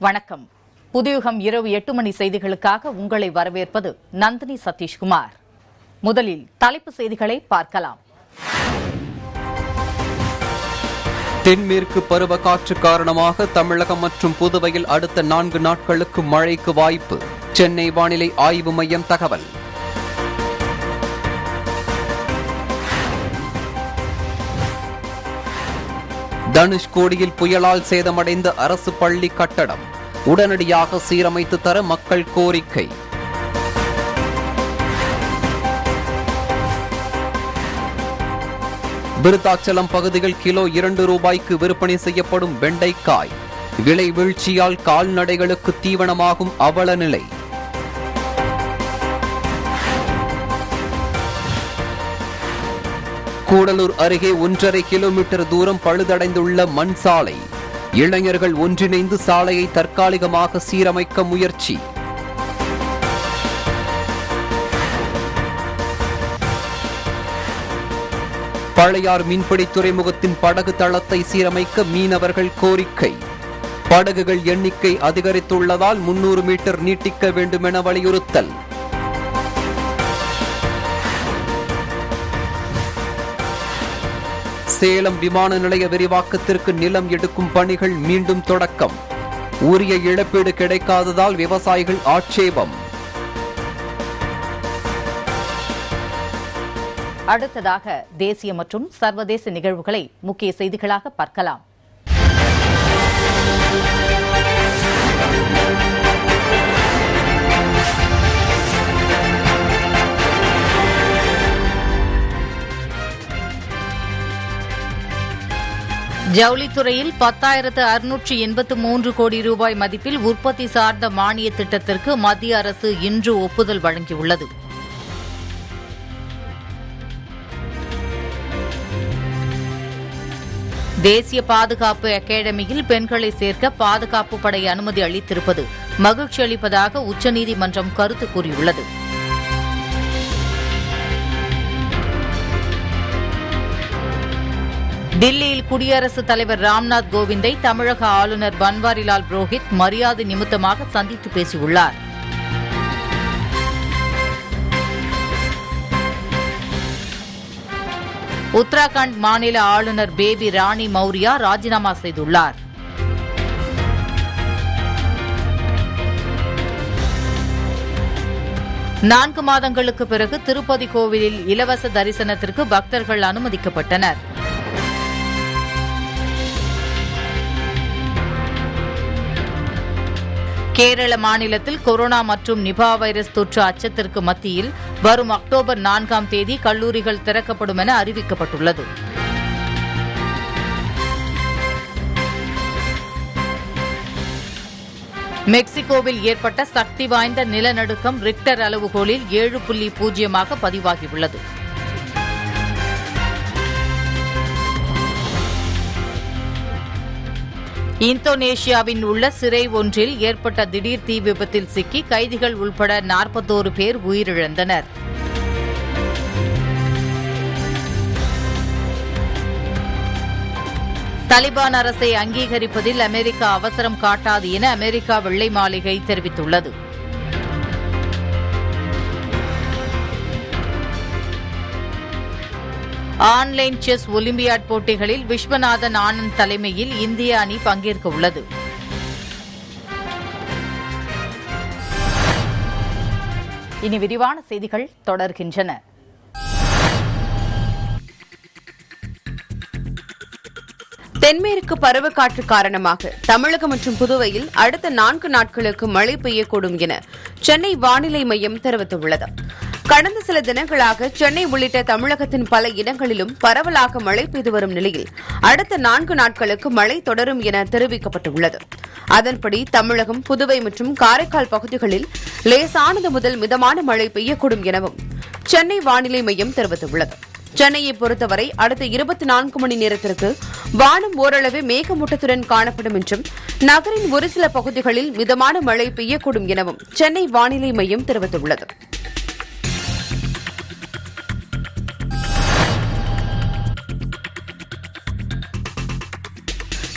வணக்கம் புதியுகம் இரவு எட்டு மணி செய்திகளுக்காக உங்களை வரவேற்பது நந்தினி சதீஷ்குமார் முதலில் தலைப்பு செய்திகளை பார்க்கலாம் தென்மேற்கு பருவக்காற்று காரணமாக தமிழகம் மற்றும் புதுவையில் அடுத்த நான்கு நாட்களுக்கு மழைக்கு வாய்ப்பு சென்னை வானிலை ஆய்வு மையம் தகவல் தனுஷ்கோடியில் புயலால் சேதமடைந்த அரசு பள்ளி கட்டடம் உடனடியாக சீரமைத்து தர மக்கள் கோரிக்கை விருத்தாச்சலம் பகுதியில் கிலோ இரண்டு ரூபாய்க்கு விற்பனை செய்யப்படும் வெண்டைக்காய் விலை வீழ்ச்சியால் கால்நடைகளுக்கு தீவனமாகும் அவல நிலை கூடலூர் அருகே ஒன்றரை கிலோமீட்டர் தூரம் பழுதடைந்துள்ள மண் சாலை இளைஞர்கள் ஒன்றிணைந்து சாலையை தற்காலிகமாக சீரமைக்க முயற்சி பழையார் மீன்பிடி துறைமுகத்தின் படகு தளத்தை சீரமைக்க மீனவர்கள் கோரிக்கை படகுகள் எண்ணிக்கை அதிகரித்துள்ளதால் முன்னூறு மீட்டர் நீட்டிக்க வேண்டுமென வலியுறுத்தல் சேலம் விமான நிலைய விரிவாக்கத்திற்கு நிலம் எடுக்கும் பணிகள் மீண்டும் தொடக்கம் உரிய இழப்பீடு கிடைக்காததால் விவசாயிகள் ஆட்சேபம் அடுத்ததாக தேசிய மற்றும் சர்வதேச நிகழ்வுகளை முக்கிய செய்திகளாக பார்க்கலாம் ஜவுளித்துறையில் பத்தாயிரத்து அறுநூற்று எண்பத்து மூன்று கோடி ரூபாய் மதிப்பில் உற்பத்தி சார்ந்த மானிய திட்டத்திற்கு மத்திய அரசு இன்று ஒப்புதல் வழங்கியுள்ளது தேசிய பாதுகாப்பு அகாடமியில் பெண்களை சேர்க்க பாதுகாப்பு படை அனுமதி அளித்திருப்பது மகிழ்ச்சி அளிப்பதாக உச்சநீதிமன்றம் கருத்து கூறியுள்ளது தில்லியில் குடியரசுத் தலைவர் ராம்நாத் கோவிந்தை தமிழக ஆளுநர் பன்வாரிலால் புரோஹித் மரியாதை நிமித்தமாக சந்தித்து பேசியுள்ளார் உத்தராகண்ட் மாநில ஆளுநர் பேபி ராணி மௌரியா ராஜினாமா செய்துள்ளார் நான்கு மாதங்களுக்கு பிறகு திருப்பதி கோவிலில் இலவச தரிசனத்திற்கு பக்தர்கள் அனுமதிக்கப்பட்டனர் கேரள மாநிலத்தில் கொரோனா மற்றும் நிபா வைரஸ் தொற்று அச்சத்திற்கு மத்தியில் வரும் அக்டோபர் நான்காம் தேதி கல்லூரிகள் திறக்கப்படும் என அறிவிக்கப்பட்டுள்ளது மெக்சிகோவில் ஏற்பட்ட சக்தி வாய்ந்த நிலநடுக்கம் ரிக்டர் அளவுகோலில் ஏழு புள்ளி பூஜ்ஜியமாக பதிவாகியுள்ளது இந்தோனேஷியாவின் உள்ள சிறை ஒன்றில் ஏற்பட்ட திடீர் தீ விபத்தில் சிக்கி கைதிகள் உள்பட நாற்பத்தோரு பேர் உயிரிழந்தனர் தலிபான் அரசை அங்கீகரிப்பதில் அமெரிக்கா அவசரம் காட்டாது என அமெரிக்கா வெள்ளை மாளிகை தெரிவித்துள்ளது ஆன்லைன் செஸ் ஒலிம்பியாட் போட்டிகளில் விஸ்வநாதன் ஆனந்த் தலைமையில் இந்திய அணி பங்கேற்க உள்ளது இனி விரிவான செய்திகள் தொடர்கின்றன தென்மேற்கு பருவக்காற்று காரணமாக தமிழகம் மற்றும் புதுவையில் அடுத்த நான்கு நாட்களுக்கு மழை பெய்யக்கூடும் என சென்னை வானிலை மையம் தெரிவித்துள்ளது கடந்த சில தினங்களாக சென்னை உள்ளிட்ட தமிழகத்தின் பல இடங்களிலும் பரவலாக மழை பெய்து வரும் நிலையில் அடுத்த நான்கு நாட்களுக்கு மழை தொடரும் என தெரிவிக்கப்பட்டுள்ளது அதன்படி தமிழகம் புதுவை மற்றும் காரைக்கால் பகுதிகளில் லேசானது முதல் மிதமான மழை பெய்யக்கூடும் எனவும் சென்னை வானிலை மையம் தெரிவித்துள்ளது சென்னையை பொறுத்தவரை அடுத்த இருபத்தி நான்கு மணி நேரத்திற்கு வானம் ஓரளவு மேகமூட்டத்துடன் காணப்படும் என்றும் நகரின் ஒரு சில பகுதிகளில் மிதமான மழை பெய்யக்கூடும் எனவும் சென்னை வானிலை மையம் தெரிவித்துள்ளது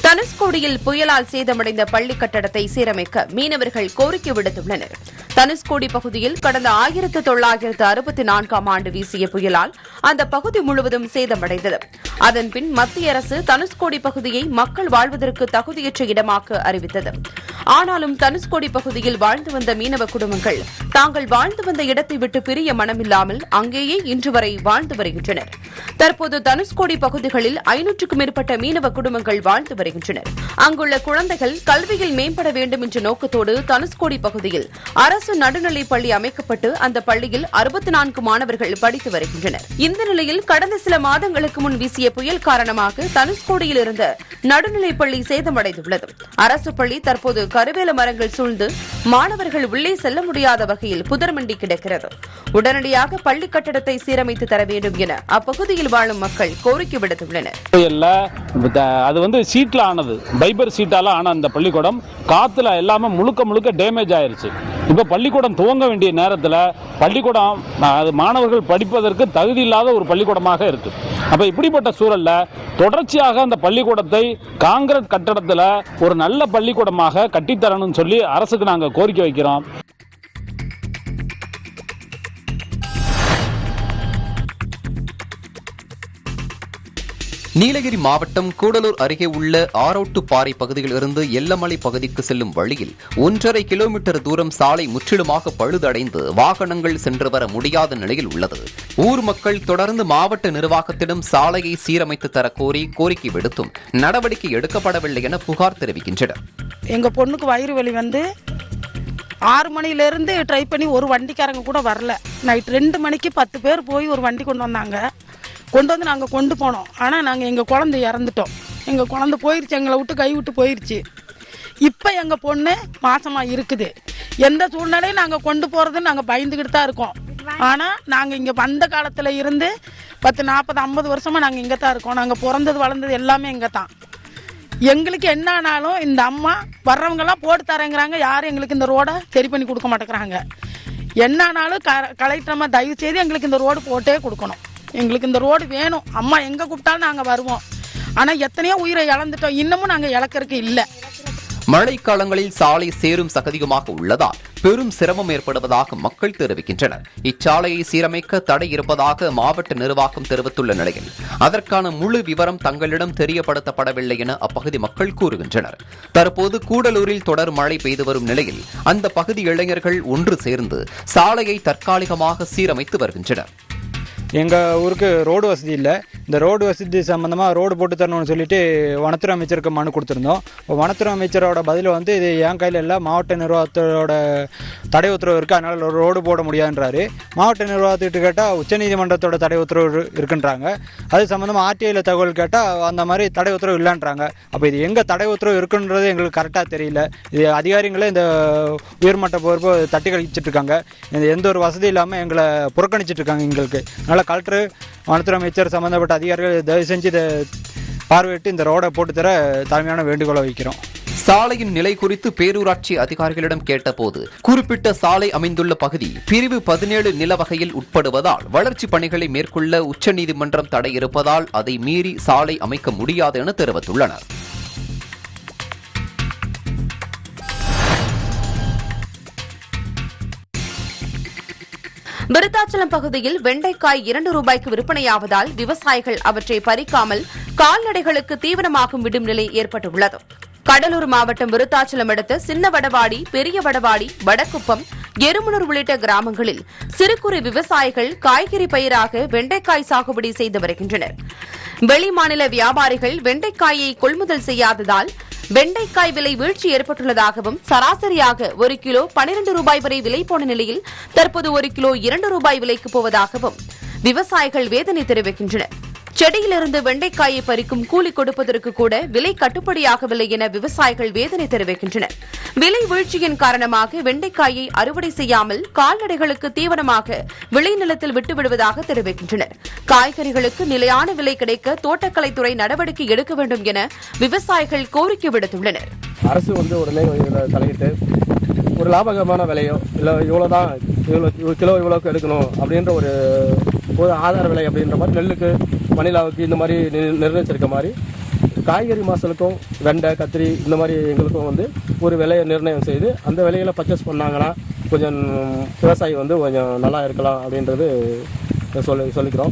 தனுஷ்கோடியில் புயலால் சேதமடைந்த பள்ளி கட்டடத்தை சீரமைக்க மீனவர்கள் கோரிக்கை விடுத்துள்ளனர் தனுஷ்கோடி பகுதியில் கடந்த ஆயிரத்து தொள்ளாயிரத்து அறுபத்தி நான்காம் ஆண்டு வீசிய புயலால் அந்த பகுதி முழுவதும் சேதமடைந்தது அதன்பின் மத்திய அரசு தனுஷ்கோடி பகுதியை மக்கள் வாழ்வதற்கு தகுதியற்ற இடமாக அறிவித்தது ஆனாலும் தனுஷ்கோடி பகுதியில் வாழ்ந்து வந்த மீனவ குடும்பங்கள் தாங்கள் வாழ்ந்து வந்த இடத்தை விட்டு பிரிய மனமில்லாமல் அங்கேயே இன்று வரை வாழ்ந்து வருகின்றனர் தற்போது தனுஷ்கோடி பகுதிகளில் ஐநூற்றுக்கும் மேற்பட்ட மீனவ குடும்பங்கள் வாழ்ந்து வருகின்றனர் அங்குள்ள குழந்தைகள் கல்வியில் மேம்பட வேண்டும் என்ற நோக்கத்தோடு தனுஷ்கோடி பகுதியில் அரசு நடுநிலைப் பள்ளி அமைக்கப்பட்டு அந்த பள்ளியில் அறுபத்தி நான்கு மாணவர்கள் படித்து வருகின்றனர் இந்த நிலையில் கடந்த சில மாதங்களுக்கு முன் வீசிய புயல் காரணமாக தனுஷ்கோடியில் இருந்த நடுநிலைப் பள்ளி சேதமடைந்துள்ளது அரசு பள்ளி தற்போது கருவேல மரங்கள் சூழ்ந்து மாணவர்கள் உள்ளே செல்ல முடியாத வகையில் புதர்மண்டி கிடக்கிறது உடனடியாக பள்ளி கட்டடத்தை சீரமைத்து தர வேண்டும் என அப்பகுதியில் வாழும் மக்கள் கோரிக்கை விடுத்துள்ளனர் புயல்ல த- அது வந்து சீட்ல ஆனது பைபர் சீட்டால ஆன அந்த பள்ளிக்கூடம் காத்துல எல்லாமே முழுக்க முழுக்க டேமேஜ் ஆயிருச்சு இப்போ பள்ளிக்கூடம் துவங்க வேண்டிய நேரத்தில் பள்ளிக்கூடம் அது மாணவர்கள் படிப்பதற்கு தகுதி இல்லாத ஒரு பள்ளிக்கூடமாக இருக்கு அப்ப இப்படிப்பட்ட சூழல்ல தொடர்ச்சியாக அந்த பள்ளிக்கூடத்தை காங்கிரட் கட்டடத்துல ஒரு நல்ல பள்ளிக்கூடமாக கட்டித்தரணும்னு சொல்லி அரசுக்கு நாங்க கோரிக்கை வைக்கிறோம் நீலகிரி மாவட்டம் கூடலூர் அருகே உள்ள ஆரோட்டுப்பாறை பகுதியில் இருந்து எல்லமலை பகுதிக்கு செல்லும் வழியில் ஒன்றரை கிலோமீட்டர் தூரம் சாலை முற்றிலுமாக பழுதடைந்து வாகனங்கள் சென்று வர முடியாத நிலையில் உள்ளது ஊர் மக்கள் தொடர்ந்து மாவட்ட நிர்வாகத்திடம் சாலையை சீரமைத்து தர கோரி கோரிக்கை விடுத்தும் நடவடிக்கை எடுக்கப்படவில்லை என புகார் தெரிவிக்கின்றனர் எங்கள் பொண்ணுக்கு வயிறு வலி வந்து ஆறு மணிலேருந்து ட்ரை பண்ணி ஒரு வண்டிக்காரங்க கூட வரல நைட் ரெண்டு மணிக்கு பத்து பேர் போய் ஒரு வண்டி கொண்டு வந்தாங்க கொண்டு வந்து நாங்கள் கொண்டு போனோம் ஆனால் நாங்கள் எங்கள் குழந்தை இறந்துட்டோம் எங்கள் குழந்தை போயிருச்சு எங்களை விட்டு கை விட்டு போயிருச்சு இப்போ எங்கள் பொண்ணு மாசமாக இருக்குது எந்த சூழ்நிலையும் நாங்கள் கொண்டு போகிறதுன்னு நாங்கள் பயந்துக்கிட்டு தான் இருக்கோம் ஆனால் நாங்கள் இங்கே வந்த காலத்தில் இருந்து பத்து நாற்பது ஐம்பது வருஷமாக நாங்கள் இங்கே தான் இருக்கோம் நாங்கள் பிறந்தது வளர்ந்தது எல்லாமே இங்கே தான் எங்களுக்கு என்ன ஆனாலும் இந்த அம்மா வர்றவங்கெல்லாம் போட்டு தரேங்கிறாங்க யாரும் எங்களுக்கு இந்த ரோடை சரி பண்ணி கொடுக்க மாட்டேங்கிறாங்க என்ன ஆனாலும் க கலெக்டரம்மா தயவு செய்து எங்களுக்கு இந்த ரோடு போட்டே கொடுக்கணும் எங்களுக்கு இந்த ரோடு வேணும் அம்மா எங்கே கூப்பிட்டாலும் நாங்கள் வருவோம் ஆனால் எத்தனையோ உயிரை இழந்துட்டோம் இன்னமும் நாங்கள் இழக்கறதுக்கு இல்லை மழைக்காலங்களில் சாலை சேரும் சகதியுமாக உள்ளதால் பெரும் சிரமம் ஏற்படுவதாக மக்கள் தெரிவிக்கின்றனர் இச்சாலையை சீரமைக்க தடை இருப்பதாக மாவட்ட நிர்வாகம் தெரிவித்துள்ள நிலையில் அதற்கான முழு விவரம் தங்களிடம் தெரியப்படுத்தப்படவில்லை என அப்பகுதி மக்கள் கூறுகின்றனர் தற்போது கூடலூரில் தொடர் மழை பெய்து வரும் நிலையில் அந்த பகுதி இளைஞர்கள் ஒன்று சேர்ந்து சாலையை தற்காலிகமாக சீரமைத்து வருகின்றனர் எங்கள் ஊருக்கு ரோடு வசதி இல்லை இந்த ரோடு வசதி சம்மந்தமாக ரோடு போட்டு தரணும்னு சொல்லிட்டு வனத்துறை அமைச்சருக்கு மனு கொடுத்துருந்தோம் இப்போ வனத்துறை அமைச்சரோட பதில் வந்து இது என் கையில் இல்லை மாவட்ட நிர்வாகத்தோட தடை உத்தரவு இருக்குது அதனால் ரோடு போட முடியாதுன்றாரு மாவட்ட நிர்வாகத்துக்கிட்ட கேட்டால் உச்சநீதிமன்றத்தோட தடை உத்தரவு இரு- இருக்குன்றாங்க அது சம்மந்தமாக ஆர்டிஐயில் தகவல் கேட்டால் அந்த மாதிரி தடை உத்தரவு இல்லைன்றாங்க அப்போ இது எங்கே தடை உத்தரவு இருக்குன்றது எங்களுக்கு கரெக்டாக தெரியல இது அதிகாரிகளே இந்த உயர்மட்ட பொறுப்பு தட்டி கழிச்சிட்டு இருக்காங்க இந்த எந்த ஒரு வசதி இல்லாமல் எங்களை புறக்கணிச்சிட்டு இருக்காங்க எங்களுக்கு அதனால் கலெக்டர் வனத்துறை அமைச்சர் சம்மந்தப்பட்ட அதிகாரிகள் தயவு செஞ்சு இதை பார்வையிட்டு இந்த ரோடை போட்டு தர தலைமையான வேண்டுகோளை வைக்கிறோம் சாலையின் நிலை குறித்து பேரூராட்சி அதிகாரிகளிடம் கேட்டபோது குறிப்பிட்ட சாலை அமைந்துள்ள பகுதி பிரிவு பதினேழு நில வகையில் உட்படுவதால் வளர்ச்சிப் பணிகளை மேற்கொள்ள உச்சநீதிமன்றம் தடை இருப்பதால் அதை மீறி சாலை அமைக்க முடியாது என தெரிவித்துள்ளனர் விருத்தாச்சலம் பகுதியில் வெண்டைக்காய் இரண்டு ரூபாய்க்கு விற்பனையாவதால் விவசாயிகள் அவற்றை பறிக்காமல் கால்நடைகளுக்கு தீவனமாகும் விடும் நிலை ஏற்பட்டுள்ளது கடலூர் மாவட்டம் விருத்தாச்சலம் அடுத்த சின்ன வடவாடி பெரிய வடவாடி வடக்குப்பம் எருமனூர் உள்ளிட்ட கிராமங்களில் சிறு குறு விவசாயிகள் காய்கறி பயிராக வெண்டைக்காய் சாகுபடி செய்து வருகின்றனர் வெளிமாநில வியாபாரிகள் வெண்டைக்காயை கொள்முதல் செய்யாததால் வெண்டைக்காய் விலை வீழ்ச்சி ஏற்பட்டுள்ளதாகவும் சராசரியாக ஒரு கிலோ பனிரெண்டு ரூபாய் வரை விலை போன நிலையில் தற்போது ஒரு கிலோ இரண்டு ரூபாய் விலைக்கு போவதாகவும் விவசாயிகள் வேதனை தெரிவிக்கின்றனர் செடியிலிருந்து வெண்டைக்காயை பறிக்கும் கூலி கொடுப்பதற்கு கூட விலை கட்டுப்படியாகவில்லை என விவசாயிகள் வேதனை தெரிவிக்கின்றனர் விலை வீழ்ச்சியின் காரணமாக வெண்டைக்காயை அறுவடை செய்யாமல் கால்நடைகளுக்கு தீவனமாக விளைநிலத்தில் விட்டுவிடுவதாக தெரிவிக்கின்றனர் காய்கறிகளுக்கு நிலையான விலை கிடைக்க தோட்டக்கலைத்துறை நடவடிக்கை எடுக்க வேண்டும் என விவசாயிகள் கோரிக்கை விடுத்துள்ளனர் அரசு வந்து உடனே இதில் தலையிட்டு ஒரு லாபகரமான விலையோ இல்லை இவ்வளோ தான் இவ்வளோ இவ்வளோ கிலோ இவ்வளோக்கு எடுக்கணும் அப்படின்ற ஒரு ஒரு ஆதார விலை அப்படின்ற மாதிரி நெல்லுக்கு மணிலாவுக்கு இந்த மாதிரி நி- நிர்ணயிச்சிருக்க மாதிரி காய்கறி மாசலுக்கும் வெண்டை கத்திரி இந்த மாதிரி எங்களுக்கும் வந்து ஒரு விலையை நிர்ணயம் செய்து அந்த விலையில பர்ச்சேஸ் பண்ணாங்கன்னா கொஞ்சம் விவசாயி வந்து கொஞ்சம் நல்லா இருக்கலாம் அப்படின்றது சொல்லி சொல்லிக்கிறோம்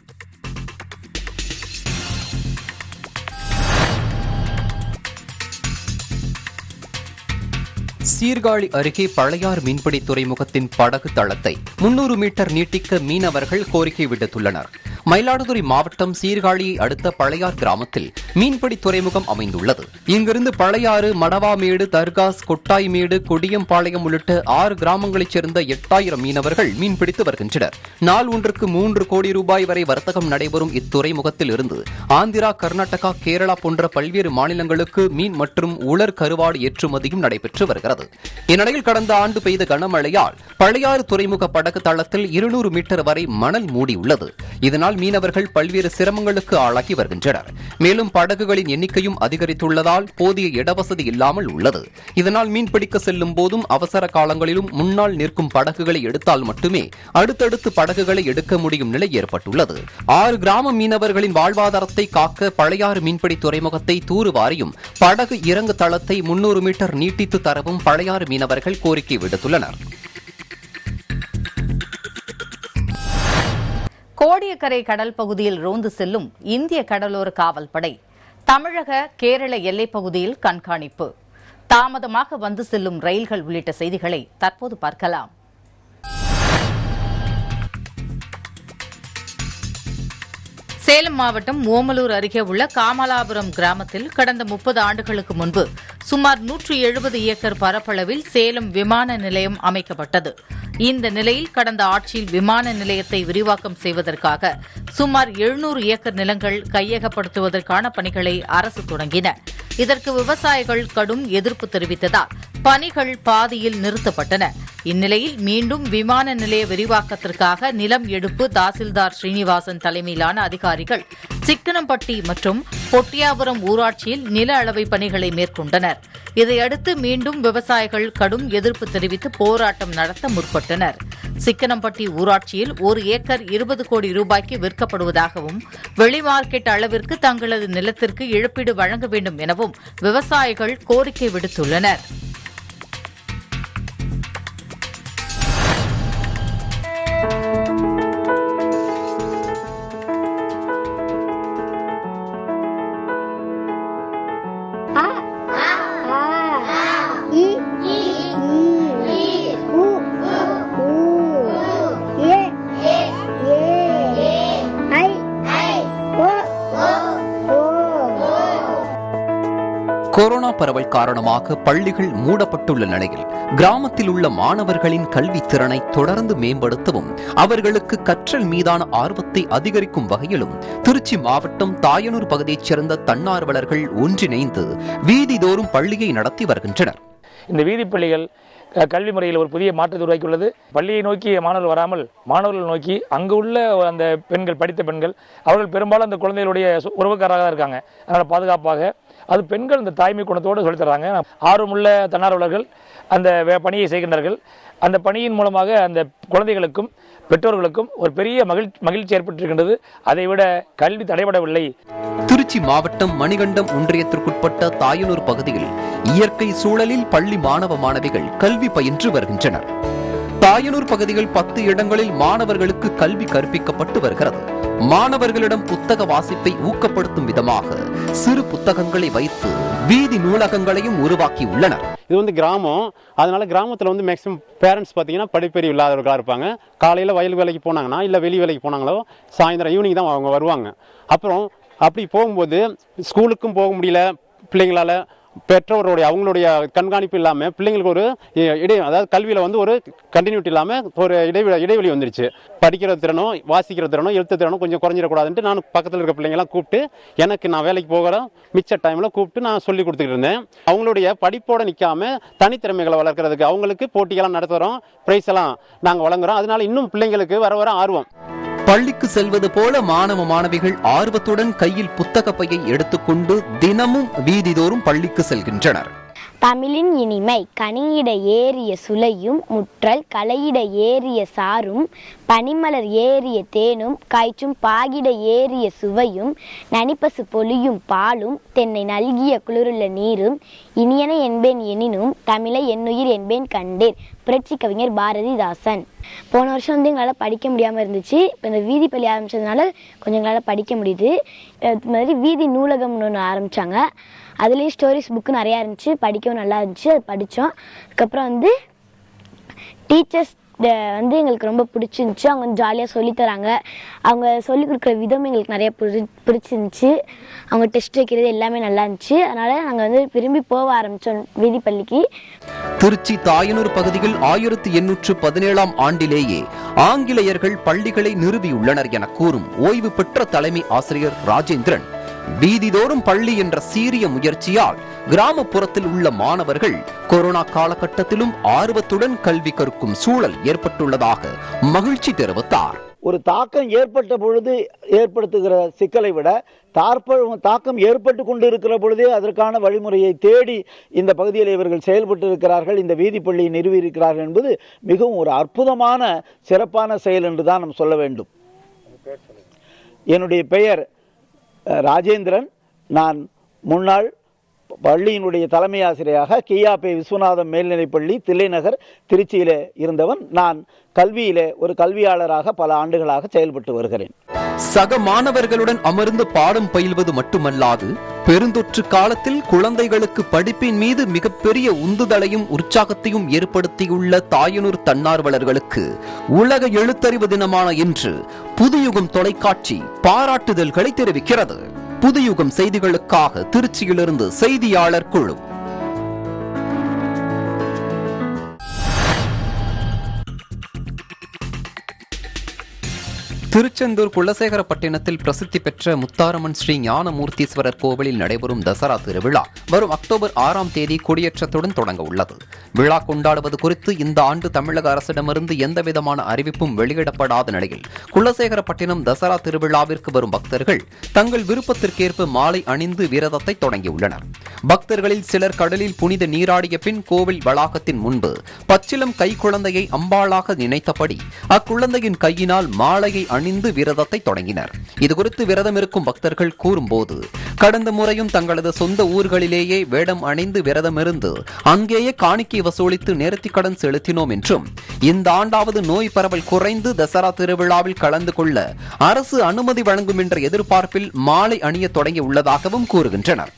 சீர்காழி அருகே பழையார் மீன்பிடி துறைமுகத்தின் படகு தளத்தை முன்னூறு மீட்டர் நீட்டிக்க மீனவர்கள் கோரிக்கை விடுத்துள்ளனர் மயிலாடுதுறை மாவட்டம் சீர்காழியை அடுத்த பழையார் கிராமத்தில் மீன்பிடி துறைமுகம் அமைந்துள்ளது இங்கிருந்து பழையாறு மடவாமேடு தர்காஸ் கொட்டாய்மேடு கொடியம்பாளையம் உள்ளிட்ட ஆறு கிராமங்களைச் சேர்ந்த எட்டாயிரம் மீனவர்கள் மீன்பிடித்து வருகின்றனர் நாள் ஒன்றுக்கு மூன்று கோடி ரூபாய் வரை வர்த்தகம் நடைபெறும் இத்துறைமுகத்தில் இருந்து ஆந்திரா கர்நாடகா கேரளா போன்ற பல்வேறு மாநிலங்களுக்கு மீன் மற்றும் உலர் கருவாடு ஏற்றுமதியும் நடைபெற்று வருகிறது இந்நிலையில் கடந்த ஆண்டு பெய்த கனமழையால் பழையாறு துறைமுக படகு தளத்தில் இருநூறு மீட்டர் வரை மணல் மூடியுள்ளது இதனால் மீனவர்கள் பல்வேறு சிரமங்களுக்கு ஆளாகி வருகின்றனர் மேலும் படகுகளின் எண்ணிக்கையும் அதிகரித்துள்ளதால் போதிய இடவசதி இல்லாமல் உள்ளது இதனால் மீன்பிடிக்க செல்லும் போதும் அவசர காலங்களிலும் முன்னால் நிற்கும் படகுகளை எடுத்தால் மட்டுமே அடுத்தடுத்து படகுகளை எடுக்க முடியும் நிலை ஏற்பட்டுள்ளது ஆறு கிராம மீனவர்களின் வாழ்வாதாரத்தை காக்க பழையாறு மீன்பிடி துறைமுகத்தை தூர்வாரியும் படகு இறங்கு தளத்தை முன்னூறு மீட்டர் நீட்டித்து தரவும் பழையாறு மீனவர்கள் கோரிக்கை விடுத்துள்ளனர் கோடியக்கரை கடல் பகுதியில் ரோந்து செல்லும் இந்திய கடலோர காவல்படை தமிழக கேரள எல்லைப் பகுதியில் கண்காணிப்பு தாமதமாக வந்து செல்லும் ரயில்கள் உள்ளிட்ட செய்திகளை தற்போது பார்க்கலாம் சேலம் மாவட்டம் ஓமலூர் அருகே உள்ள காமலாபுரம் கிராமத்தில் கடந்த முப்பது ஆண்டுகளுக்கு முன்பு சுமார் நூற்று எழுபது ஏக்கர் பரப்பளவில் சேலம் விமான நிலையம் அமைக்கப்பட்டது இந்த நிலையில் கடந்த ஆட்சியில் விமான நிலையத்தை விரிவாக்கம் செய்வதற்காக சுமார் எழுநூறு ஏக்கர் நிலங்கள் கையகப்படுத்துவதற்கான பணிகளை அரசு தொடங்கின இதற்கு விவசாயிகள் கடும் எதிர்ப்பு தெரிவித்ததால் பணிகள் பாதியில் நிறுத்தப்பட்டன இந்நிலையில் மீண்டும் விமான நிலைய விரிவாக்கத்திற்காக நிலம் எடுப்பு தாசில்தார் ஸ்ரீனிவாசன் தலைமையிலான அதிகாரிகள் சிக்கனம்பட்டி மற்றும் பொட்டியாபுரம் ஊராட்சியில் நில அளவை பணிகளை மேற்கொண்டனர் இதையடுத்து மீண்டும் விவசாயிகள் கடும் எதிர்ப்பு தெரிவித்து போராட்டம் நடத்த முற்பட்டனர் சிக்கனம்பட்டி ஊராட்சியில் ஒரு ஏக்கர் இருபது கோடி ரூபாய்க்கு விற்கப்படுவதாகவும் வெளி மார்க்கெட் அளவிற்கு தங்களது நிலத்திற்கு இழப்பீடு வழங்க வேண்டும் எனவும் விவசாயிகள் கோரிக்கை விடுத்துள்ளனர் கொரோனா பரவல் காரணமாக பள்ளிகள் மூடப்பட்டுள்ள நிலையில் கிராமத்தில் உள்ள மாணவர்களின் கல்வித் திறனை தொடர்ந்து மேம்படுத்தவும் அவர்களுக்கு கற்றல் மீதான ஆர்வத்தை அதிகரிக்கும் வகையிலும் திருச்சி மாவட்டம் தாயனூர் பகுதியைச் சேர்ந்த தன்னார்வலர்கள் ஒன்றிணைந்து வீதிதோறும் பள்ளியை நடத்தி வருகின்றனர் இந்த வீதி பள்ளிகள் க- கல்வி முறையில் ஒரு புதிய மாற்றத்தை உருவாக்கியுள்ளது பள்ளியை நோக்கி மாணவர்கள் வராமல் மாணவர்கள் நோக்கி அங்கு உள்ள அந்த பெண்கள் படித்த பெண்கள் அவர்கள் பெரும்பாலும் அந்த குழந்தைகளுடைய சு- உறவுக்காராக தான் இருக்காங்க அதனால் பாதுகாப்பாக அது பெண்கள் இந்த தாய்மை குணத்தோடு சொல்லித் தர்றாங்க ஆர்வமுள்ள தன்னார்வலர்கள் அந்த வே- பணியை செய்கின்றார்கள் அந்த பணியின் மூலமாக அந்த குழந்தைகளுக்கும் பெற்றோர்களுக்கும் ஒரு பெரிய மகிழ்ச்சி மகிழ்ச்சி ஏற்பட்டிருக்கின்றது அதைவிட கல்வி தடைபடவில்லை திருச்சி மாவட்டம் மணிகண்டம் ஒன்றியத்திற்குட்பட்ட தாயனூர் பகுதியில் இயற்கை சூழலில் பள்ளி மாணவ மாணவிகள் கல்வி பயின்று வருகின்றனர் தாயனூர் பகுதியில் பத்து இடங்களில் மாணவர்களுக்கு கல்வி கற்பிக்கப்பட்டு வருகிறது மாணவர்களிடம் புத்தக வாசிப்பை ஊக்கப்படுத்தும் விதமாக சிறு புத்தகங்களை வைத்து வீதி நூலகங்களையும் உருவாக்கியுள்ளனர் இது வந்து கிராமம் அதனால கிராமத்தில் வந்து மேக்ஸிமம் பேரண்ட்ஸ் பார்த்தீங்கன்னா படிப்பறிவு இல்லாதவர்களாக இருப்பாங்க காலையில் வயல் வேலைக்கு போனாங்கன்னா இல்லை வெளி வேலைக்கு போனாங்களோ சாயந்தரம் ஈவினிங் தான் அவங்க வருவாங்க அப்புறம் அப்படி போகும்போது ஸ்கூலுக்கும் போக முடியல பிள்ளைங்களால பெற்றோருடைய அவங்களுடைய கண்காணிப்பு இல்லாமல் பிள்ளைங்களுக்கு ஒரு இ- இடை அதாவது கல்வியில் வந்து ஒரு கண்டினியூட்டி இல்லாமல் ஒரு இடைவெளி இடைவெளி வந்துருச்சு படிக்கிற திறனோ வாசிக்கிற திறனோ எழுத்து திறனோ கொஞ்சம் குறைஞ்சிடக்கூடாதுன்ட்டு நான் பக்கத்தில் இருக்க பிள்ளைங்களாம் கூப்பிட்டு எனக்கு நான் வேலைக்கு போகிறேன் மிச்ச டைமில் கூப்பிட்டு நான் சொல்லி கொடுத்துட்டு இருந்தேன் அவங்களுடைய படிப்போட நிற்காம தனித்திறமைகளை வளர்க்கறதுக்கு அவங்களுக்கு போட்டிகள்லாம் நடத்துகிறோம் ப்ரைஸ் எல்லாம் நாங்கள் வழங்குறோம் அதனால இன்னும் பிள்ளைங்களுக்கு வர வர ஆர்வம் பள்ளிக்கு செல்வது போல மாணவ மாணவிகள் ஆர்வத்துடன் கையில் புத்தக பையை எடுத்துக்கொண்டு தினமும் வீதிதோறும் பள்ளிக்கு செல்கின்றனர் தமிழின் இனிமை கனியிட ஏறிய சுளையும் முற்றல் கலையிட ஏறிய சாரும் பனிமலர் ஏறிய தேனும் காய்ச்சும் பாகிட ஏறிய சுவையும் நனிப்பசு பொலியும் பாலும் தென்னை நல்கிய குளிருள்ள நீரும் இனியன என்பேன் எனினும் தமிழை என்னுயிர் என்பேன் கண்டேன் புரட்சி கவிஞர் பாரதிதாசன் போன வருஷம் வந்து எங்களால் படிக்க முடியாமல் இருந்துச்சு இப்போ இந்த வீதி பள்ளி ஆரம்பிச்சதுனால கொஞ்சம் எங்களால் படிக்க முடியுது அது மாதிரி வீதி நூலகம்னு ஒன்று ஆரம்பித்தாங்க அதுலேயும் ஸ்டோரிஸ் புக்கு நிறையா இருந்துச்சு படிக்கவும் நல்லா இருந்துச்சு அது படித்தோம் அதுக்கப்புறம் வந்து டீச்சர்ஸ் வந்து எங்களுக்கு ரொம்ப பிடிச்சிருந்துச்சு அவங்க வந்து ஜாலியாக சொல்லித் தராங்க அவங்க சொல்லிக் கொடுக்குற விதம் எங்களுக்கு நிறைய பிடி பிடிச்சிருந்துச்சு அவங்க டெஸ்ட் வைக்கிறது எல்லாமே நல்லா இருந்துச்சு அதனால் நாங்கள் வந்து விரும்பி போக ஆரம்பித்தோம் வீதி பள்ளிக்கு திருச்சி தாயனூர் பகுதியில் ஆயிரத்தி எண்ணூற்று பதினேழாம் ஆண்டிலேயே ஆங்கிலேயர்கள் பள்ளிகளை நிறுவியுள்ளனர் என கூறும் ஓய்வு பெற்ற தலைமை ஆசிரியர் ராஜேந்திரன் வீதிதோறும் பள்ளி என்ற சீரிய முயற்சியால் கிராமப்புறத்தில் உள்ள மாணவர்கள் கொரோனா காலகட்டத்திலும் ஆர்வத்துடன் கல்வி கற்கும் சூழல் ஏற்பட்டுள்ளதாக மகிழ்ச்சி தெரிவித்தார் ஒரு தாக்கம் ஏற்பட்ட பொழுது ஏற்படுத்துகிற சிக்கலை விட தாற்ப தாக்கம் ஏற்பட்டு கொண்டு இருக்கிற பொழுதே அதற்கான வழிமுறையை தேடி இந்த பகுதியில் இவர்கள் செயல்பட்டு இருக்கிறார்கள் இந்த வீதிப்பள்ளியை நிறுவி இருக்கிறார்கள் என்பது மிகவும் ஒரு அற்புதமான சிறப்பான செயல் என்று தான் நாம் சொல்ல வேண்டும் என்னுடைய பெயர் அஹ், ராஜேந்திரன் நான் முன்னாள் பள்ளியினுடைய தலைமை ஆசிரியராக கியாபே விஸ்வநாதம் மேல்நிலைப்பள்ளி தில்லைநகர் திருச்சியிலே இருந்தவன் நான் கல்வியிலே ஒரு கல்வியாளராக பல ஆண்டுகளாக செயல்பட்டு வருகிறேன் சக மாணவர்களுடன் அமர்ந்து பாடம் பயில்வது மட்டுமல்லாது பெருந்தொற்று காலத்தில் குழந்தைகளுக்கு படிப்பின் மீது மிகப்பெரிய உந்துதலையும் உற்சாகத்தையும் ஏற்படுத்தியுள்ள தாயனூர் தன்னார்வலர்களுக்கு உலக எழுத்தறிவு தினமான இன்று புதுயுகம் தொலைக்காட்சி பாராட்டுதல்களை தெரிவிக்கிறது புதுயுகம் செய்திகளுக்காக திருச்சியிலிருந்து செய்தியாளர் குழு திருச்செந்தூர் குலசேகரப்பட்டினத்தில் பிரசித்தி பெற்ற முத்தாரம்மன் ஸ்ரீ ஞானமூர்த்தீஸ்வரர் கோவிலில் நடைபெறும் தசரா திருவிழா வரும் அக்டோபர் ஆறாம் தேதி கொடியேற்றத்துடன் தொடங்க உள்ளது விழா கொண்டாடுவது குறித்து இந்த ஆண்டு தமிழக அரசிடமிருந்து எந்தவிதமான அறிவிப்பும் வெளியிடப்படாத நிலையில் குலசேகரப்பட்டினம் தசரா திருவிழாவிற்கு வரும் பக்தர்கள் தங்கள் விருப்பத்திற்கேற்ப மாலை அணிந்து விரதத்தை தொடங்கியுள்ளனர் பக்தர்களில் சிலர் கடலில் புனித நீராடிய பின் கோவில் வளாகத்தின் முன்பு பச்சிலம் கைக்குழந்தையை அம்பாளாக நினைத்தபடி அக்குழந்தையின் கையினால் மாலையை அணிந்து விரதத்தை தொடங்கினர் இதுகுறித்து விரதம் இருக்கும் பக்தர்கள் கூறும்போது கடந்த முறையும் தங்களது சொந்த ஊர்களிலேயே வேடம் அணிந்து விரதமிருந்து அங்கேயே காணிக்கை வசூலித்து நேர்த்திக் கடன் செலுத்தினோம் என்றும் இந்த ஆண்டாவது நோய் பரவல் குறைந்து தசரா திருவிழாவில் கலந்து கொள்ள அரசு அனுமதி வழங்கும் என்ற எதிர்பார்ப்பில் மாலை அணிய தொடங்கி உள்ளதாகவும் கூறுகின்றனர்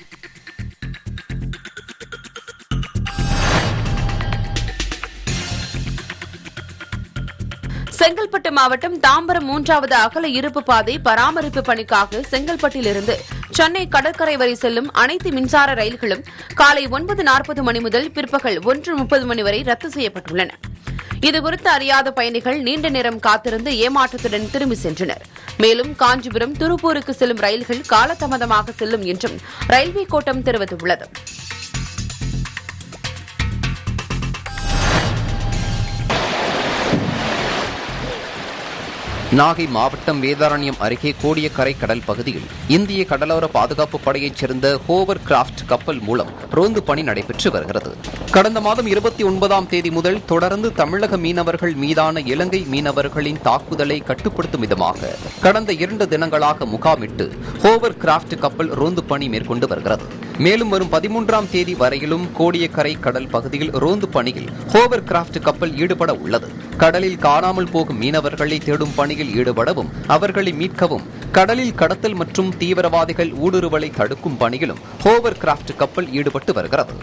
செங்கல்பட்டு மாவட்டம் தாம்பரம் மூன்றாவது அகல இருப்பு பாதை பராமரிப்பு பணிக்காக செங்கல்பட்டிலிருந்து சென்னை கடற்கரை வரை செல்லும் அனைத்து மின்சார ரயில்களும் காலை ஒன்பது நாற்பது மணி முதல் பிற்பகல் ஒன்று முப்பது மணி வரை ரத்து செய்யப்பட்டுள்ளன இதுகுறித்து அறியாத பயணிகள் நீண்ட நேரம் காத்திருந்து ஏமாற்றத்துடன் திரும்பி சென்றனர் மேலும் காஞ்சிபுரம் திருப்பூருக்கு செல்லும் ரயில்கள் காலதாமதமாக செல்லும் என்றும் ரயில்வே கோட்டம் தெரிவித்துள்ளது நாகை மாவட்டம் வேதாரண்யம் அருகே கோடியக்கரை கடல் பகுதியில் இந்திய கடலோர பாதுகாப்பு படையைச் சேர்ந்த ஹோவர் கிராஃப்ட் கப்பல் மூலம் ரோந்து பணி நடைபெற்று வருகிறது கடந்த மாதம் இருபத்தி ஒன்பதாம் தேதி முதல் தொடர்ந்து தமிழக மீனவர்கள் மீதான இலங்கை மீனவர்களின் தாக்குதலை கட்டுப்படுத்தும் விதமாக கடந்த இரண்டு தினங்களாக முகாமிட்டு ஹோவர் கிராஃப்ட் கப்பல் ரோந்து பணி மேற்கொண்டு வருகிறது மேலும் வரும் பதிமூன்றாம் தேதி வரையிலும் கோடியக்கரை கடல் பகுதியில் ரோந்து பணியில் ஹோவர் கிராஃப்ட் கப்பல் ஈடுபட உள்ளது கடலில் காணாமல் போகும் மீனவர்களை தேடும் பணியில் ஈடுபடவும் அவர்களை மீட்கவும் கடலில் கடத்தல் மற்றும் தீவிரவாதிகள் ஊடுருவலை தடுக்கும் பணியிலும் ஹோவர் கிராஃப்ட் கப்பல் ஈடுபட்டு வருகிறது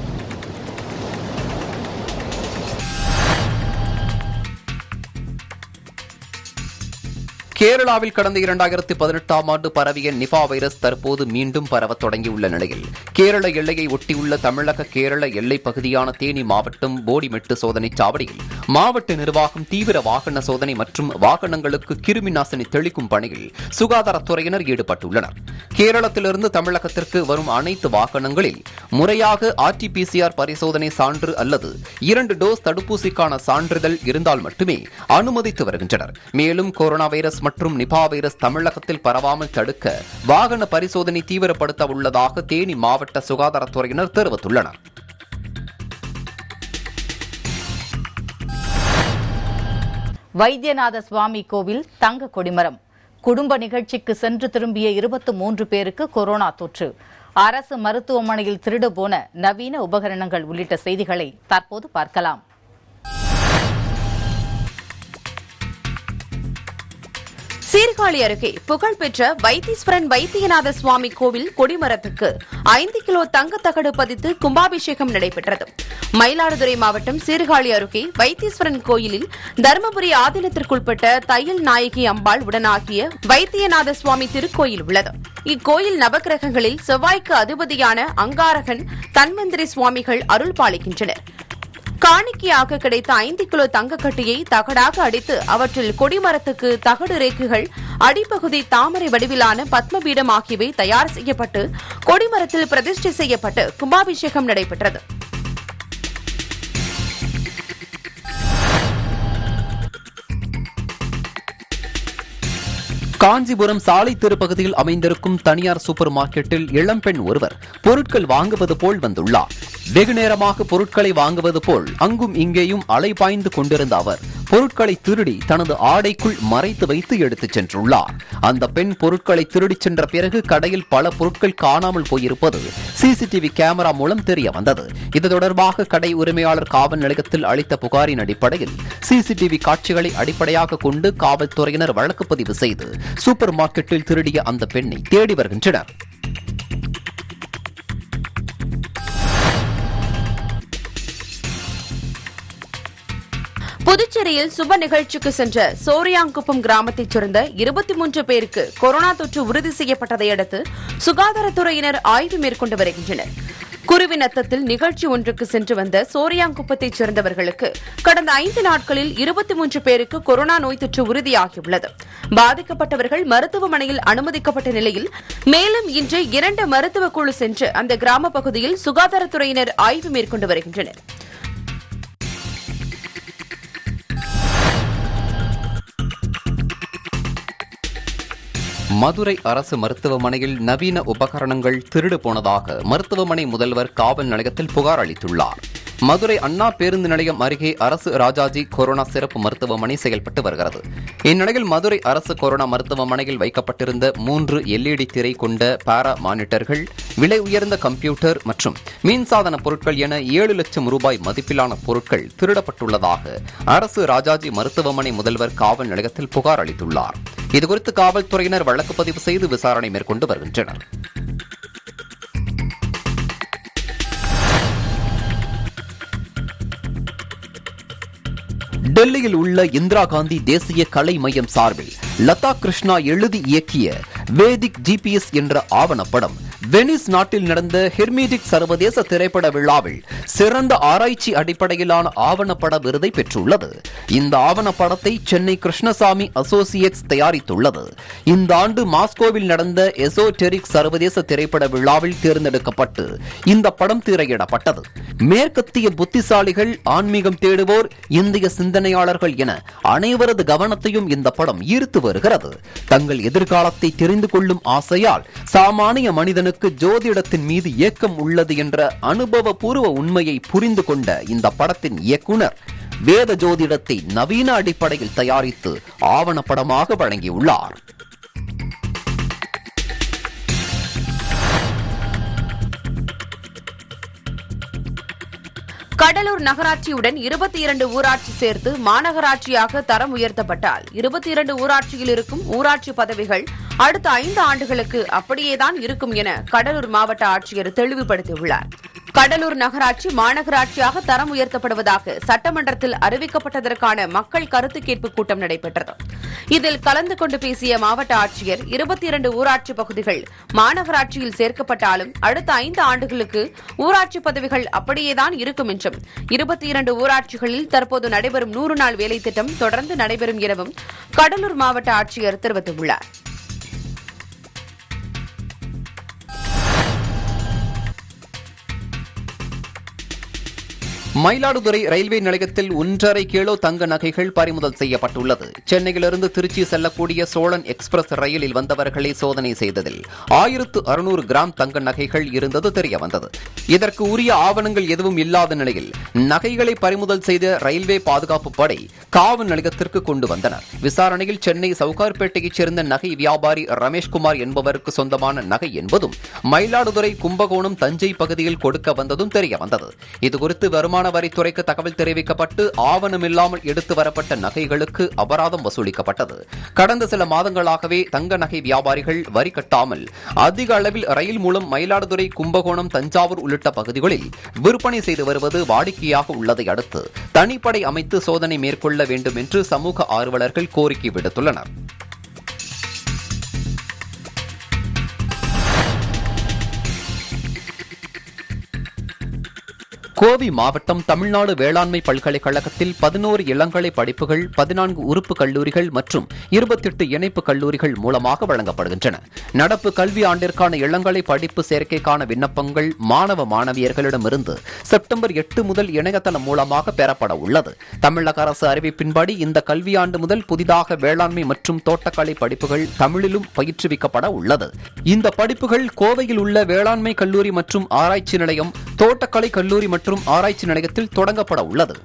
கேரளாவில் கடந்த இரண்டாயிரத்தி பதினெட்டாம் ஆண்டு பரவிய நிபா வைரஸ் தற்போது மீண்டும் பரவத் தொடங்கியுள்ள நிலையில் கேரள எல்லையை ஒட்டியுள்ள தமிழக கேரள எல்லைப் பகுதியான தேனி மாவட்டம் போடிமெட்டு சோதனைச் சாவடியில் மாவட்ட நிர்வாகம் தீவிர வாகன சோதனை மற்றும் வாகனங்களுக்கு கிருமி நாசினி தெளிக்கும் பணியில் சுகாதாரத்துறையினர் ஈடுபட்டுள்ளனர் கேரளத்திலிருந்து தமிழகத்திற்கு வரும் அனைத்து வாகனங்களில் முறையாக ஆர்டிபிசிஆர் பரிசோதனை சான்று அல்லது இரண்டு டோஸ் தடுப்பூசிக்கான சான்றிதழ் இருந்தால் மட்டுமே அனுமதித்து வருகின்றனர் மேலும் கொரோனா வைரஸ் மற்றும் நிபா வைரஸ் தமிழகத்தில் பரவாமல் தடுக்க வாகன பரிசோதனை தீவிரப்படுத்த உள்ளதாக தேனி மாவட்ட சுகாதாரத்துறையினர் தெரிவித்துள்ளனர் வைத்தியநாத சுவாமி கோவில் தங்க கொடிமரம் குடும்ப நிகழ்ச்சிக்கு சென்று திரும்பிய இருபத்து மூன்று பேருக்கு கொரோனா தொற்று அரசு மருத்துவமனையில் திருடு போன நவீன உபகரணங்கள் உள்ளிட்ட செய்திகளை தற்போது பார்க்கலாம் சீர்காழி அருகே புகழ்பெற்ற வைத்தீஸ்வரன் வைத்தியநாத சுவாமி கோவில் கொடிமரத்துக்கு ஐந்து கிலோ தங்கத்தகடு பதித்து கும்பாபிஷேகம் நடைபெற்றது மயிலாடுதுறை மாவட்டம் சீர்காழி அருகே வைத்தீஸ்வரன் கோயிலில் தருமபுரி ஆதீனத்திற்குட்பட்ட தையல் நாயகி அம்பாள் உடனாகிய வைத்தியநாத சுவாமி திருக்கோயில் உள்ளது இக்கோயில் நவக்கிரகங்களில் செவ்வாய்க்கு அதிபதியான அங்காரகன் தன்வந்திரி சுவாமிகள் அருள் பாலிக்கின்றனர் காணிக்கையாக கிடைத்த ஐந்து கிலோ தங்கக்கட்டியை தகடாக அடித்து அவற்றில் கொடிமரத்துக்கு தகடு ரேக்குகள் அடிப்பகுதி தாமரை வடிவிலான பத்மபீடம் ஆகியவை தயார் செய்யப்பட்டு கொடிமரத்தில் பிரதிஷ்டை செய்யப்பட்டு கும்பாபிஷேகம் நடைபெற்றது காஞ்சிபுரம் சாலை திருப்பகுதியில் அமைந்திருக்கும் தனியார் சூப்பர் மார்க்கெட்டில் இளம்பெண் ஒருவர் பொருட்கள் வாங்குவது போல் வந்துள்ளார் வெகு நேரமாக பொருட்களை வாங்குவது போல் அங்கும் இங்கேயும் அலைபாய்ந்து கொண்டிருந்த அவர் பொருட்களை திருடி தனது ஆடைக்குள் மறைத்து வைத்து எடுத்துச் சென்றுள்ளார் அந்த பெண் பொருட்களை திருடிச் சென்ற பிறகு கடையில் பல பொருட்கள் காணாமல் போயிருப்பது சிசிடிவி கேமரா மூலம் தெரிய வந்தது இது தொடர்பாக கடை உரிமையாளர் காவல் நிலையத்தில் அளித்த புகாரின் அடிப்படையில் சிசிடிவி காட்சிகளை அடிப்படையாக கொண்டு காவல்துறையினர் வழக்கு பதிவு செய்து சூப்பர் மார்க்கெட்டில் திருடிய அந்த பெண்ணை தேடி வருகின்றனர் புதுச்சேரியில் சுப நிகழ்ச்சிக்கு சென்ற சோரியாங்குப்பம் கிராமத்தைச் சேர்ந்த இருபத்தி மூன்று பேருக்கு கொரோனா தொற்று உறுதி செய்யப்பட்டதை அடுத்து சுகாதாரத்துறையினர் ஆய்வு மேற்கொண்டு வருகின்றனர் குருவிநத்தத்தில் நிகழ்ச்சி ஒன்றுக்கு சென்று வந்த சோரியாங்குப்பத்தைச் சேர்ந்தவர்களுக்கு கடந்த ஐந்து நாட்களில் இருபத்தி மூன்று பேருக்கு கொரோனா நோய் தொற்று உறுதியாகியுள்ளது பாதிக்கப்பட்டவர்கள் மருத்துவமனையில் அனுமதிக்கப்பட்ட நிலையில் மேலும் இன்று இரண்டு மருத்துவ குழு சென்று அந்த கிராம பகுதியில் சுகாதாரத்துறையினர் ஆய்வு மேற்கொண்டு வருகின்றனர் மதுரை அரசு மருத்துவமனையில் நவீன உபகரணங்கள் திருடு போனதாக மருத்துவமனை முதல்வர் காவல் நிலையத்தில் புகார் அளித்துள்ளார் மதுரை அண்ணா பேருந்து நிலையம் அருகே அரசு ராஜாஜி கொரோனா சிறப்பு மருத்துவமனை செயல்பட்டு வருகிறது இந்நிலையில் மதுரை அரசு கொரோனா மருத்துவமனையில் வைக்கப்பட்டிருந்த மூன்று எல்இடி திரை கொண்ட பாரா மானிட்டர்கள் விலை உயர்ந்த கம்ப்யூட்டர் மற்றும் மின்சாதன பொருட்கள் என ஏழு லட்சம் ரூபாய் மதிப்பிலான பொருட்கள் திருடப்பட்டுள்ளதாக அரசு ராஜாஜி மருத்துவமனை முதல்வர் காவல் நிலையத்தில் புகார் அளித்துள்ளார் இதுகுறித்து காவல்துறையினர் வழக்கு பதிவு செய்து விசாரணை மேற்கொண்டு வருகின்றனர் டெல்லியில் உள்ள இந்திரா காந்தி தேசிய கலை மையம் சார்பில் லதா கிருஷ்ணா எழுதி இயக்கிய வேதிக் ஜிபிஎஸ் என்ற ஆவணப்படம் வெனிஸ் நாட்டில் நடந்த ஹெர்மீடிக் சர்வதேச திரைப்பட விழாவில் சிறந்த ஆராய்ச்சி அடிப்படையிலான ஆவணப்பட விருதை பெற்றுள்ளது இந்த ஆவணப்படத்தை சென்னை கிருஷ்ணசாமி அசோசியேட்ஸ் தயாரித்துள்ளது இந்த ஆண்டு மாஸ்கோவில் நடந்த எசோடெரிக் சர்வதேச திரைப்பட விழாவில் தேர்ந்தெடுக்கப்பட்டு இந்த படம் திரையிடப்பட்டது மேற்கத்திய புத்திசாலிகள் ஆன்மீகம் தேடுவோர் இந்திய சிந்தனையாளர்கள் என அனைவரது கவனத்தையும் இந்த படம் ஈர்த்து வருகிறது தங்கள் எதிர்காலத்தை தெரிந்து கொள்ளும் ஆசையால் சாமானிய மனிதனுக்கு ஜோதிடத்தின் மீது ஏக்கம் உள்ளது என்ற அனுபவபூர்வ உண்மையை புரிந்து கொண்ட இந்த படத்தின் இயக்குனர் வேத ஜோதிடத்தை நவீன அடிப்படையில் தயாரித்து ஆவணப்படமாக வழங்கியுள்ளார் கடலூர் நகராட்சியுடன் இருபத்தி இரண்டு ஊராட்சி சேர்த்து மாநகராட்சியாக தரம் உயர்த்தப்பட்டால் இருபத்தி இரண்டு ஊராட்சியில் இருக்கும் ஊராட்சி பதவிகள் அடுத்த ஐந்து ஆண்டுகளுக்கு அப்படியேதான் இருக்கும் என கடலூர் மாவட்ட ஆட்சியர் தெளிவுபடுத்தியுள்ளார் கடலூர் நகராட்சி மாநகராட்சியாக தரம் உயர்த்தப்படுவதாக சட்டமன்றத்தில் அறிவிக்கப்பட்டதற்கான மக்கள் கருத்து கேட்பு கூட்டம் நடைபெற்றது இதில் கலந்து கொண்டு பேசிய மாவட்ட ஆட்சியர் இருபத்தி இரண்டு ஊராட்சி பகுதிகள் மாநகராட்சியில் சேர்க்கப்பட்டாலும் அடுத்த ஐந்து ஆண்டுகளுக்கு ஊராட்சி பதவிகள் அப்படியேதான் இருக்கும் என்றும் இருபத்தி இரண்டு ஊராட்சிகளில் தற்போது நடைபெறும் நூறு நாள் வேலை திட்டம் தொடர்ந்து நடைபெறும் எனவும் கடலூர் மாவட்ட ஆட்சியர் தெரிவித்துள்ளார் மயிலாடுதுறை ரயில்வே நிலையத்தில் ஒன்றரை கிலோ தங்க நகைகள் பறிமுதல் செய்யப்பட்டுள்ளது சென்னையிலிருந்து திருச்சி செல்லக்கூடிய சோழன் எக்ஸ்பிரஸ் ரயிலில் வந்தவர்களை சோதனை செய்ததில் ஆயிரத்து அறுநூறு கிராம் தங்க நகைகள் இருந்தது தெரியவந்தது இதற்கு உரிய ஆவணங்கள் எதுவும் இல்லாத நிலையில் நகைகளை பறிமுதல் செய்த ரயில்வே பாதுகாப்பு படை காவல் நிலையத்திற்கு கொண்டு வந்தனர் விசாரணையில் சென்னை சவுகார்பேட்டையைச் சேர்ந்த நகை வியாபாரி ரமேஷ்குமார் என்பவருக்கு சொந்தமான நகை என்பதும் மயிலாடுதுறை கும்பகோணம் தஞ்சை பகுதியில் கொடுக்க வந்ததும் தெரியவந்தது இதுகுறித்து வருமான வரித்துறைக்கு தகவல் தெரிவிக்கப்பட்டு ஆவணமில்லாமல் எடுத்து வரப்பட்ட நகைகளுக்கு அபராதம் வசூலிக்கப்பட்டது கடந்த சில மாதங்களாகவே தங்க நகை வியாபாரிகள் வரி கட்டாமல் அதிக அளவில் ரயில் மூலம் மயிலாடுதுறை கும்பகோணம் தஞ்சாவூர் உள்ளிட்ட பகுதிகளில் விற்பனை செய்து வருவது வாடிக்கையாக உள்ளதை அடுத்து தனிப்படை அமைத்து சோதனை மேற்கொள்ள வேண்டும் என்று சமூக ஆர்வலர்கள் கோரிக்கை விடுத்துள்ளனர் கோவை மாவட்டம் தமிழ்நாடு வேளாண்மை பல்கலைக்கழகத்தில் பதினோரு இளங்கலை படிப்புகள் பதினான்கு உறுப்பு கல்லூரிகள் மற்றும் இருபத்தெட்டு இணைப்பு கல்லூரிகள் மூலமாக வழங்கப்படுகின்றன நடப்பு கல்வி ஆண்டிற்கான இளங்கலை படிப்பு சேர்க்கைக்கான விண்ணப்பங்கள் மாணவ மாணவியர்களிடமிருந்து செப்டம்பர் எட்டு முதல் இணையதளம் மூலமாக பெறப்பட உள்ளது தமிழக அரசு அறிவிப்பின்படி இந்த கல்வியாண்டு முதல் புதிதாக வேளாண்மை மற்றும் தோட்டக்கலை படிப்புகள் தமிழிலும் பயிற்றுவிக்கப்பட உள்ளது இந்த படிப்புகள் கோவையில் உள்ள வேளாண்மை கல்லூரி மற்றும் ஆராய்ச்சி நிலையம் தோட்டக்கலை கல்லூரி மற்றும் ஆராய்ச்சி நிலையத்தில் தொடங்கப்பட உள்ளது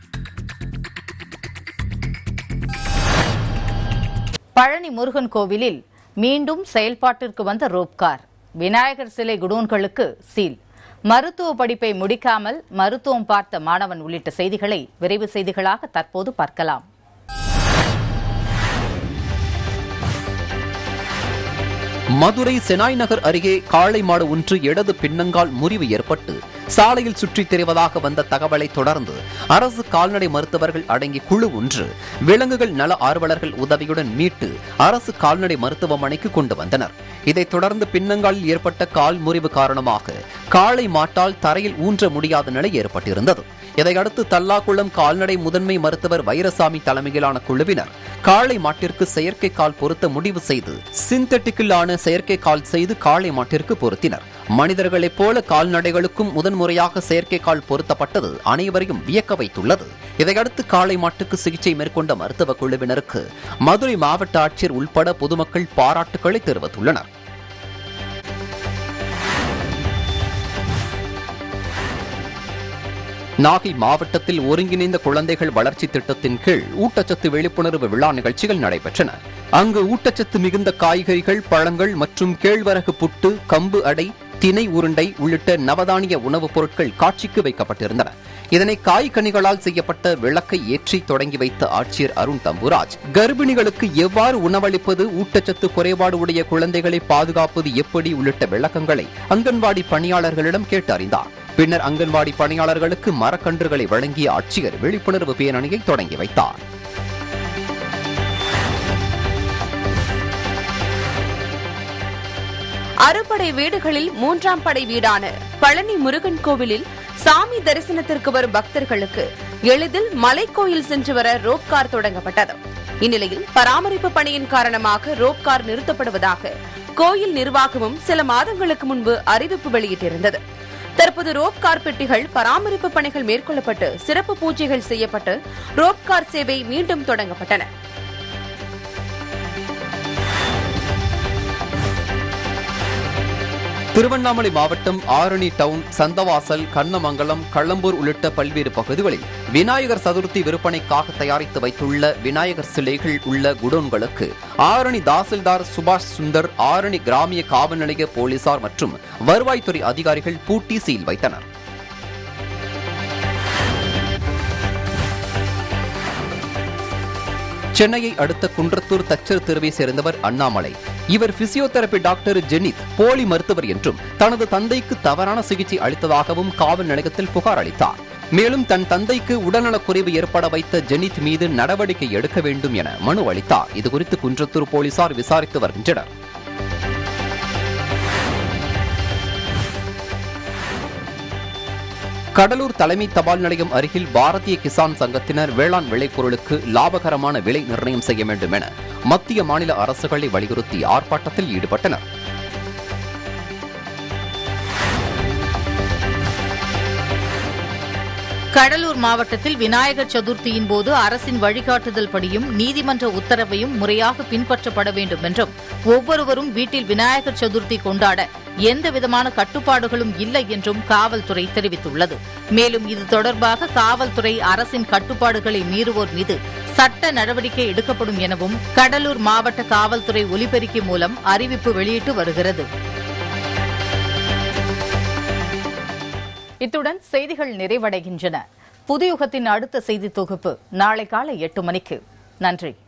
பழனி முருகன் கோவிலில் மீண்டும் செயல்பாட்டிற்கு வந்த ரோப்கார் விநாயகர் சிலை குடோன்களுக்கு சீல் மருத்துவ படிப்பை முடிக்காமல் மருத்துவம் பார்த்த மாணவன் உள்ளிட்ட செய்திகளை விரைவு செய்திகளாக தற்போது பார்க்கலாம் மதுரை செனாய் நகர் அருகே காளை மாடு ஒன்று இடது பின்னங்கால் முறிவு ஏற்பட்டு சாலையில் சுற்றித் திரிவதாக வந்த தகவலை தொடர்ந்து அரசு கால்நடை மருத்துவர்கள் அடங்கிய குழு ஒன்று விலங்குகள் நல ஆர்வலர்கள் உதவியுடன் மீட்டு அரசு கால்நடை மருத்துவமனைக்கு கொண்டு வந்தனர் இதைத் தொடர்ந்து பின்னங்காலில் ஏற்பட்ட கால் முறிவு காரணமாக காளை மாட்டால் தரையில் ஊன்ற முடியாத நிலை ஏற்பட்டிருந்தது இதையடுத்து தல்லாக்குளம் கால்நடை முதன்மை மருத்துவர் வைரசாமி தலைமையிலான குழுவினர் காளை மாட்டிற்கு செயற்கை கால் பொருத்த முடிவு செய்து சிந்தட்டிக்கில் ஆன செயற்கை கால் செய்து காளை மாட்டிற்கு பொருத்தினர் மனிதர்களைப் போல கால்நடைகளுக்கும் முதன்முறையாக செயற்கை கால் பொருத்தப்பட்டது அனைவரையும் வியக்க வைத்துள்ளது இதையடுத்து காளை மாட்டுக்கு சிகிச்சை மேற்கொண்ட மருத்துவ குழுவினருக்கு மதுரை மாவட்ட ஆட்சியர் உள்பட பொதுமக்கள் பாராட்டுக்களை தெரிவித்துள்ளனர் நாகை மாவட்டத்தில் ஒருங்கிணைந்த குழந்தைகள் வளர்ச்சி திட்டத்தின் கீழ் ஊட்டச்சத்து விழிப்புணர்வு விழா நிகழ்ச்சிகள் நடைபெற்றன அங்கு ஊட்டச்சத்து மிகுந்த காய்கறிகள் பழங்கள் மற்றும் கேழ்வரகு புட்டு கம்பு அடை தினை உருண்டை உள்ளிட்ட நவதானிய உணவுப் பொருட்கள் காட்சிக்கு வைக்கப்பட்டிருந்தன இதனை காய்கனிகளால் செய்யப்பட்ட விளக்கை ஏற்றி தொடங்கி வைத்த ஆட்சியர் அருண் தம்புராஜ் கர்ப்பிணிகளுக்கு எவ்வாறு உணவளிப்பது ஊட்டச்சத்து குறைபாடு உடைய குழந்தைகளை பாதுகாப்பது எப்படி உள்ளிட்ட விளக்கங்களை அங்கன்வாடி பணியாளர்களிடம் கேட்டு அறிந்தார் பின்னர் அங்கன்வாடி பணியாளர்களுக்கு மரக்கன்றுகளை வழங்கிய ஆட்சியர் விழிப்புணர்வு பேரணியை தொடங்கி வைத்தார் அறுபடை வீடுகளில் மூன்றாம் படை வீடான பழனி முருகன் கோவிலில் சாமி தரிசனத்திற்கு வரும் பக்தர்களுக்கு எளிதில் மலைக்கோயில் சென்று வர ரோப் கார் தொடங்கப்பட்டது இந்நிலையில் பராமரிப்பு பணியின் காரணமாக ரோப் கார் நிறுத்தப்படுவதாக கோயில் நிர்வாகமும் சில மாதங்களுக்கு முன்பு அறிவிப்பு வெளியிட்டிருந்தது தற்போது ரோப் கார் பெட்டிகள் பராமரிப்பு பணிகள் மேற்கொள்ளப்பட்டு சிறப்பு பூஜைகள் செய்யப்பட்டு ரோப் கார் சேவை மீண்டும் தொடங்கப்பட்டன திருவண்ணாமலை மாவட்டம் ஆரணி டவுன் சந்தவாசல் கண்ணமங்கலம் கள்ளம்பூர் உள்ளிட்ட பல்வேறு பகுதிகளில் விநாயகர் சதுர்த்தி விற்பனைக்காக தயாரித்து வைத்துள்ள விநாயகர் சிலைகள் உள்ள குடோன்களுக்கு ஆரணி தாசில்தார் சுபாஷ் சுந்தர் ஆரணி கிராமிய காவல் நிலைய போலீசார் மற்றும் வருவாய்த்துறை அதிகாரிகள் பூட்டி சீல் வைத்தனர் சென்னையை அடுத்த குன்றத்தூர் தச்சர் தெருவை சேர்ந்தவர் அண்ணாமலை இவர் பிசியோதெரபி டாக்டர் ஜெனித் போலி மருத்துவர் என்றும் தனது தந்தைக்கு தவறான சிகிச்சை அளித்ததாகவும் காவல் நிலையத்தில் புகார் அளித்தார் மேலும் தன் தந்தைக்கு உடல்நலக்குறைவு ஏற்பட வைத்த ஜெனித் மீது நடவடிக்கை எடுக்க வேண்டும் என மனு அளித்தார் இதுகுறித்து குன்றத்தூர் போலீசார் விசாரித்து வருகின்றனர் கடலூர் தலைமை தபால் நிலையம் அருகில் பாரதிய கிசான் சங்கத்தினர் வேளாண் விளைபொருளுக்கு லாபகரமான விலை நிர்ணயம் செய்ய வேண்டும் என மத்திய மாநில அரசுகளை வலியுறுத்தி ஆர்ப்பாட்டத்தில் ஈடுபட்டனர் கடலூர் மாவட்டத்தில் விநாயகர் சதுர்த்தியின் போது அரசின் வழிகாட்டுதல் படியும் நீதிமன்ற உத்தரவையும் முறையாக பின்பற்றப்பட வேண்டும் என்றும் ஒவ்வொருவரும் வீட்டில் விநாயகர் சதுர்த்தி கொண்டாட எந்த விதமான கட்டுப்பாடுகளும் இல்லை என்றும் காவல்துறை தெரிவித்துள்ளது மேலும் இது தொடர்பாக காவல்துறை அரசின் கட்டுப்பாடுகளை மீறுவோர் மீது சட்ட நடவடிக்கை எடுக்கப்படும் எனவும் கடலூர் மாவட்ட காவல்துறை ஒலிபெருக்கி மூலம் அறிவிப்பு வெளியிட்டு வருகிறது இத்துடன் செய்திகள் நிறைவடைகின்றன புதியுகத்தின் அடுத்த செய்தி தொகுப்பு நாளை காலை எட்டு மணிக்கு நன்றி